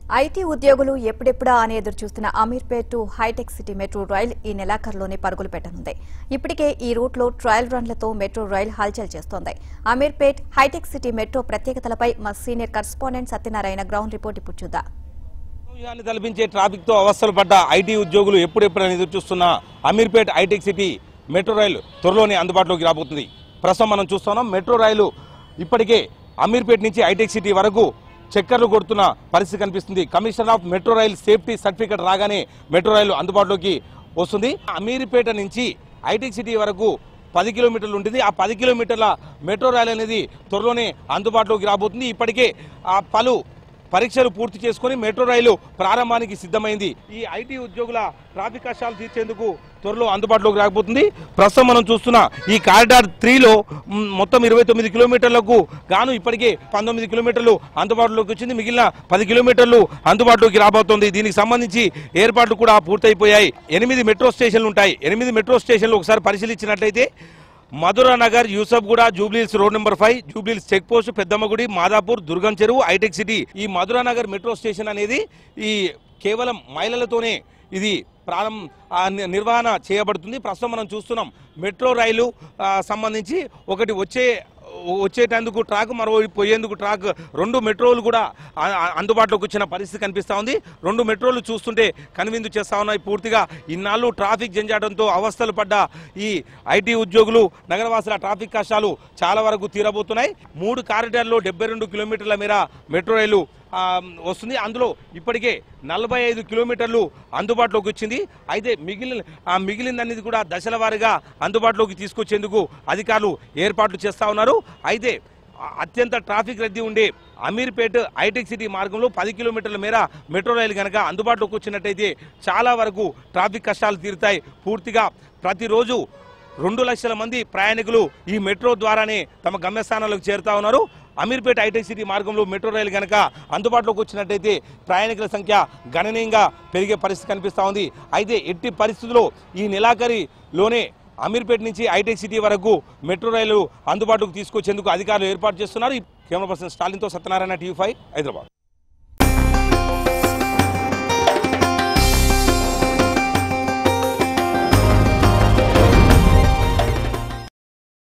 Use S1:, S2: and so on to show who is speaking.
S1: IT ఉద్యోగులు ఎప్పుడెప్పుడా అని ఎదురు చూస్తున్న Ameerpet to hitech city metro rail ఈ నెలాఖరులోనే పరుగులు పెట్టనుంది ఇప్పటికే ఈ రూట్లో ట్రయల్ రన్లతో మెట్రో రైల్ హల్చల్ చేస్తోంది అమీర్పేట్ హైటెక్ సిటీ మెట్రో ప్రత్యేకతలపై మా senior correspondent Satyanarayana ground report ఇప్పుడు చూద్దాం
S2: వ్యూహాన్ని తలపించే ట్రాఫిక్ తో అవస్థలు పడ్డ ఐటీ ఉద్యోగులు ఎప్పుడెప్పుడని ఎదురు చూస్తున్న Ameerpet hitech city metro rail త్వరలోనే అందుబాటులోకి రాబోతుంది ప్రస్తుతం మనం చూస్తున్నాం మెట్రో రైలు ఇప్పటికే అమీర్పేట్ నుంచి హైటెక్ సిటీ వరకు చక్కర్లు కొడుతున్న పరిస్థితి కనిపిస్తుంది commissioner of metro rail safety certificate రాగానే మెట్రో రైలు అందుబాటులోకి వస్తుంది అమీర్పేట నుంచి హైటెక్ సిటీ వరకు పది కిలోమీటర్లు ఉంటుంది ఆ పది కిలోమీటర్ల మెట్రో రైలు అనేది త్వరలోనే అందుబాటులోకి రాబోతుంది ఇప్పటికే ఆ పలు పరీక్షలు పూర్తి చేసుకొని మెట్రో రైలు ప్రారంభానికి సిద్ధమైంది ఈ ఐటీ ఉద్యోగుల ట్రాఫిక్ కష్టాలు తీర్చేందుకు త్వరలో అందుబాటులోకి రాకపోతుంది ప్రస్తుతం మనం చూస్తున్న ఈ కారిడార్ త్రీలో మ్, మొత్తం ఇరవై తొమ్మిది కిలోమీటర్లకు గాను ఇప్పటికే పంతొమ్మిది కిలోమీటర్లు అందుబాటులోకి వచ్చింది మిగిలిన పది కిలోమీటర్లు అందుబాటులోకి రాబోతోంది దీనికి సంబంధించి ఏర్పాట్లు కూడా పూర్తయిపోయాయి ఎనిమిది మెట్రో స్టేషన్లు ఉంటాయి ఎనిమిది మెట్రో స్టేషన్లు ఒకసారి పరిశీలించినట్లయితే Madhura Nagar Yousufguda Jubilee Hills road number five Jubilee Hills check post Peddammagudi Madhapur Durgam Cheruvu hitech city ఈ మధుర నగర్ మెట్రో స్టేషన్ అనేది ఈ కేవలం మహిళలతోనే ఇది ప్రారంభ ఆ, ని- నిర్వహణ చేయబడుతుంది ప్రస్తుతం మనం చూస్తున్నాం మెట్రో రైలు ఆ, సంబంధించి ఒకటి వచ్చే వచ్చేటందుకు ట్రాక్ మరో పోయేందుకు ట్రాక్ రెండు మెట్రోలు కూడా ఆ- ఆ- అందుబాటులోకి వచ్చిన పరిస్థితి కనిపిస్తా ఉంది రెండు మెట్రోలు చూస్తుంటే కనువిందు చేస్తా ఉన్నాయి పూర్తిగా ఇన్నాళ్ళు ట్రాఫిక్ జంజాటంతో అవస్థలు పడ్డ ఈ ఐటీ ఉద్యోగులు నగరవాసుల ట్రాఫిక్ కష్టాలు చాలా వరకు తీరబోతున్నాయి మూడు కారిడార్లో డెబ్బై రెండు కిలోమీటర్ల మేర మెట్రో రైలు ఆ, వస్తుంది అందులో ఇప్పటికే నలభై ఐదు కిలోమీటర్లు అందుబాటులోకి వచ్చింది అయితే మిగిలిన ఆ మిగిలిందనేది కూడా దశల వారీగా అందుబాటులోకి తీసుకొచ్చేందుకు అధికారులు ఏర్పాట్లు చేస్తా ఉన్నారు అయితే ఆ- అత్యంత ట్రాఫిక్ రద్దీ ఉండే అమీర్పేట్ హైటెక్ సిటీ మార్గంలో పది కిలోమీటర్ల మేర మెట్రో రైలు కనుక అందుబాటులోకి వచ్చినట్టయితే చాలా వరకు ట్రాఫిక్ కష్టాలు తీరుతాయి పూర్తిగా ప్రతిరోజు రెండు లక్షల మంది ప్రయాణికులు ఈ మెట్రో ద్వారానే తమ గమ్యస్థానాలకు చేరుతా ఉన్నారు అమీర్పేట హైటెక్ సిటీ మార్గంలో మెట్రో రైలు కనుక అందుబాటులోకి వచ్చినట్టయితే ప్రయాణికుల సంఖ్య గణనీయంగా పెరిగే పరిస్థితి కనిపిస్తా ఉంది అయితే ఎట్టి పరిస్థితుల్లో ఈ నెలాఖరిలోనే అమీర్పేట నుంచి హైటెక్ సిటీ వరకు మెట్రో రైలు అందుబాటులోకి తీసుకొచ్చేందుకు అధికారులు ఏర్పాటు చేస్తున్నారు కెమెరా పర్సన్ స్టాలిన్తో సత్యనారాయణ టీవీ ఫైవ్ హైదరాబాద్